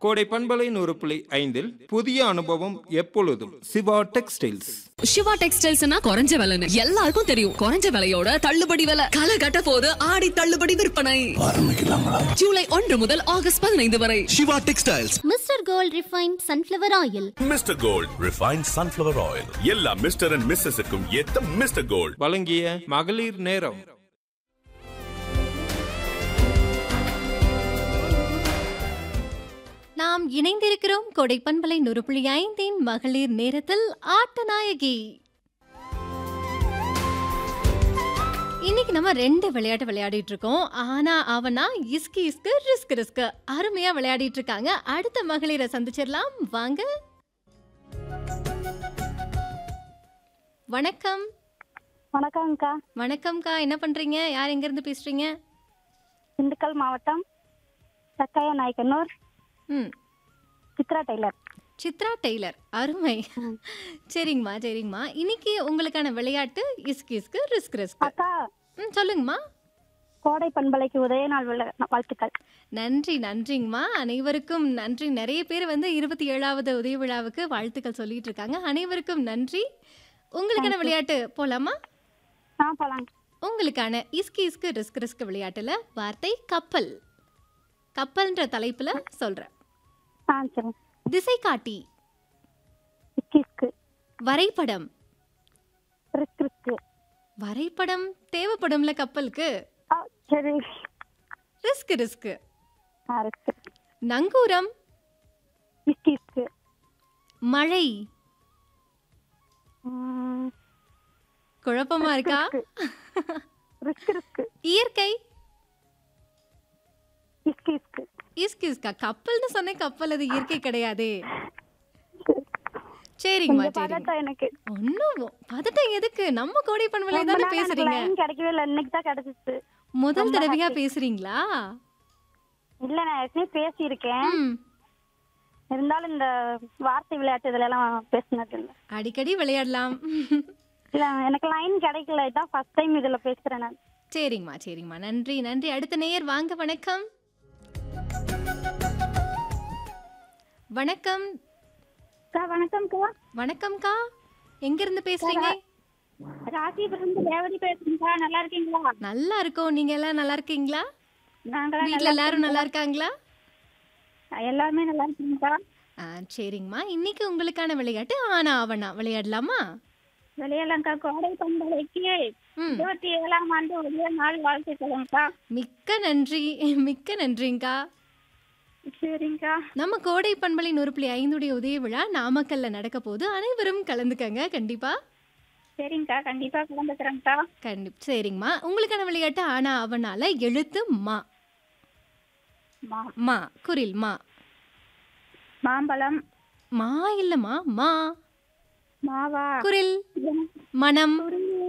கோடை பண்பலை நூறு புள்ளி ஐந்தில் புதிய அனுபவம் எப்பொழுதும் சிவா டெக்ஸ்டைல்ஸ் சிவா டெக்ஸ்டைல்ஸ்னா குறைஞ்ச விலைன்னு எல்லாருக்கும் தெரியும் குறைஞ்ச விலையோட தள்ளுபடி விலை களை கட்ட போது ஆடி தள்ளுபடி விற்பனை ஜூலை ஒன்று முதல் ஆகஸ்ட் பதினைந்து வரை Siva textiles Mister gold refine sunflower oil Mister gold refined sunflower oil எல்லா மிஸ்டர் அண்ட் மிஸ்ஸஸுக்கும் ஏத்த மிஸ்டர் கோல்ட் வழங்கிய மகளிர் நேரம் நாம் இணைந்திருக்கிறோம் கொடை பண்பலை நூறு புள்ளி ஐந்தின் மகளிர் நேரத்தில் ஆட்டநாயகி இன்னைக்கு நம்ம ரெண்டு விளையாட்டு விளையாடிட்டு இருக்கோம் ஆனா அவனா இஸ்கி இஸ்கு ரிஸ்க் ரிஸ்க் அருமையா விளையாடிட்டு இருக்காங்க அடுத்த மகளிரை சந்திச்சிடலாம் வாங்க வணக்கம் வணக்கம்க்கா வணக்கம்க்கா என்ன பண்றீங்க யார் எங்க இருந்து பேசுறீங்க திண்டுக்கல் மாவட்டம் சக்காய நாயக்கனூர் ம் சித்ரா டெய்லர் சித்ரா டெய்லர் அருமை சரிங்கம்மா சரிங்கம்மா இன்னைக்கு உங்களுக்கான விளையாட்டு இஸ்கு இஸ்கு ரிஸ்க் ரிஸ்க் அக்கா ம் சொல்லுங்கம்மா கோடை பண்பலைக்கு உதய நாள் விழா வாழ்த்துக்கள் நன்றி நன்றிங்கம்மா அனைவருக்கும் நன்றி நிறைய பேர் வந்து இருபத்தி ஏழாவது உதய விழாவுக்கு வாழ்த்துக்கள் சொல்லிட்டு இருக்காங்க அனைவருக்கும் நன்றி உங்களுக்கான விளையாட்டு போலாமா ஆ போலாம் உங்களுக்கான இஸ்கு இஸ்கு ரிஸ்க் ரிஸ்க் விளையாட்டுல வார்த்தை கப்பல் கப்பல்ன்ற தலைப்புல சொல்றேன் ஆ சரி திசை காட்டி இஸ்கி இஸ்கு வரைபடம் ரிஸ்க் ரிஸ்க் வரைபடம் தேவைப்படும்ல கப்பலுக்கு ஆ சரி ரிஸ்க் ரிஸ்க் ஆ ரிஸ்க் நங்கூரம் இஸ்கி இஸ்கு மழை ம், குழப்பமா இருக்கா ரிஸ்க் ரிஸ்க் இயற்கை இஸ்கி இஸ்கு இஸ்கு இஸ்கா கப்பல்னு சொன்னேன் கப்பல் அது இயற்கை கிடையாதே சரிங்கம்மா கொஞ்சம் சரிங்க பதட்டம் எனக்கு ஒன்னும் பதட்டம் எதுக்கு நம்ம கோடை பண்பலை ரொம்ப தானே நாள் எனக்கு பேசுறீங்க line கிடைக்கவே இல்லை இன்னைக்கு தான் கிடைச்சிச்சு முதல் ரொம்ப தடவையா happy. பேசுறீங்களா இல்ல நான் ஏற்கனவே பேசியிருக்கேன் ம். இருந்தாலும் இந்த வார்த்தை விளையாட்டு இதுல எல்லாம் பேசினது இல்ல அடிக்கடி விளையாடலாம் இல்ல எனக்கு லைன் கிடைக்கல இதான் ஃபர்ஸ்ட் டைம் இதுல பேசுறேன் நான் சரிங்கம்மா சரிங்கம்மா நன்றி நன்றி அடுத்த நேயர் வாங்க வணக்கம் வணக்கம் அக்கா வணக்கம்க்கா வணக்கம்க்கா எங்க இருந்து பேசுறீங்க ராசிபுரம் ரேவதி பேசுறேன்க்கா நல்லா இருக்கீங்களா நல்லா இருக்கோம் நீங்க எல்லாம் நல்லா இருக்கீங்களா நாங்களாம் வீட்ல எல்லாரும் நல்லா இருக்காங்களா எல்லாருமே நல்லா இருக்கீங்கக்கா ஆ, சரிங்கம்மா இன்னைக்கு உங்களுக்கான விளையாட்டு ஆனா அவனா விளையாடலாமா வெளியலங்கா கோடை பண்பலைக்கு ம் இருபத்தி ஏழாம் ஆண்டு உதய நாள் வாழ்த்துக்களுங்கக்கா மிக்க நன்றி மிக்க நன்றிங்கக்கா சரிங்கக்கா நம்ம கோடை பண்பலை நூறு புள்ளி ஐந்துடைய உதய விழா நாமக்கல்ல நடக்க போது அனைவரும் கலந்துக்கங்க கண்டிப்பா சரிங்கக்கா கண்டிப்பா கலந்துக்கிறேங்கக்கா கண்டி சரிங்கம்மா உங்களுக்கான விளையாட்டு ஆனா அவனால எழுத்து மா மா மா குரில் மா மாம்பழம் மா இல்லம்மா மா மாவா குரில் மனம்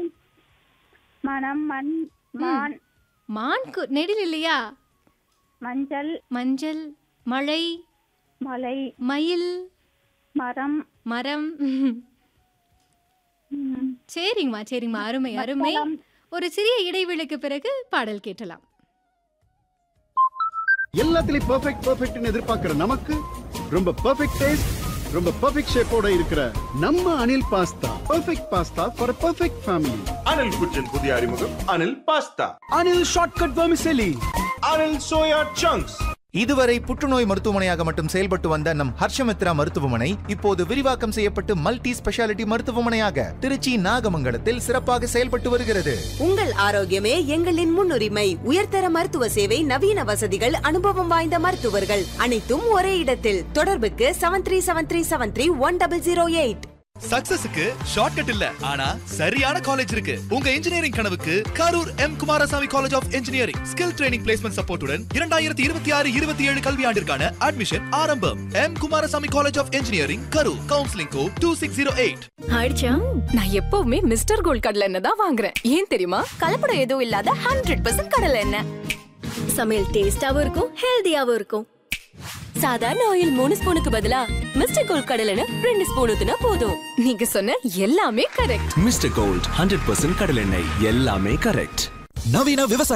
மனம் மண் மான் மான் கு- நெடில் இல்லையா மஞ்சள் மஞ்சள் மழை மலை மயில் மரம் மரம் ம், சரிங்கம்மா சரிங்கம்மா அருமை அருமை ஒரு சிறிய இடைவேளைக்கு பிறகு பாடல் கேட்டலாம் எல்லாத்துலயும் பெர்ஃபெக்ட் பெர்ஃபெக்ட்னு எதிர்பார்க்கிற நமக்கு ரொம்ப பெர்ஃபெக்ட் டேஸ்ட் ரொம்ப பெர்ஃபெக்ட் ஷேப்போட இருக்கிற நம்ம Anil pasta perfect pasta for perfect family Anil kitchen புதிய அறிமுகம் Anil pasta Anil shortcut vermicelli Anil soya chunks இதுவரை புற்றுநோய் மருத்துவமனையாக மட்டும் செயல்பட்டு வந்த நம் ஹர்ஷமித்ரா மருத்துவமனை இப்போது விரிவாக்கம் செய்யப்பட்டு மல்டி ஸ்பெஷாலிட்டி மருத்துவமனையாக திருச்சி நாகமங்கலத்தில் சிறப்பாக செயல்பட்டு வருகிறது உங்கள் ஆரோக்கியமே எங்களின் முன்னுரிமை உயர்தர மருத்துவ சேவை நவீன வசதிகள் அனுபவம் வாய்ந்த மருத்துவர்கள் அனைத்தும் ஒரே இடத்தில் தொடர்புக்கு seven three seven three seven three one double zero eight சக்சஸுக்கு ஷார்ட்கட் இல்ல ஆனா சரியான காலேஜ் இருக்கு உங்க இன்ஜினியரிங் கனவுக்கு Karur M Kumarasamy college of engineering skill training placement சப்போர்ட்டுடன் இரண்டாயிரத்தி இருபத்தி ஆறு இருபத்தி ஏழு கல்வியாண்டிற்கான அட்மிஷன் ஆரம்பம் M Kumarasamy college of engineering Karur counselling code two six zero eight ஆயிடுச்சா நான் எப்பவுமே மிஸ்டர் கோல்ட் கடலை எண்ணெய் தான் வாங்குறேன் ஏன் தெரியுமா கலப்படம் எதுவும் இல்லாத ஹண்ட்ரட் பர்சன்ட் கடலை எண்ணெய் சமையல் டேஸ்டாவும் இருக்கும் ஹெல்தியாவும் இருக்கும் சாதாரண ஆயில் மூணு ஸ்பூனுக்கு பதிலா மிஸ்டர் கோல்ட் கடலை எண்ணெய் ரெண்டு ஸ்பூன் ஊத்துனா போதும் நீங்க சொன்ன எல்லாமே correct Mister gold hundred percent கடலெண்ணெய் எல்லாமே கரெக்ட் நவீன விவசாய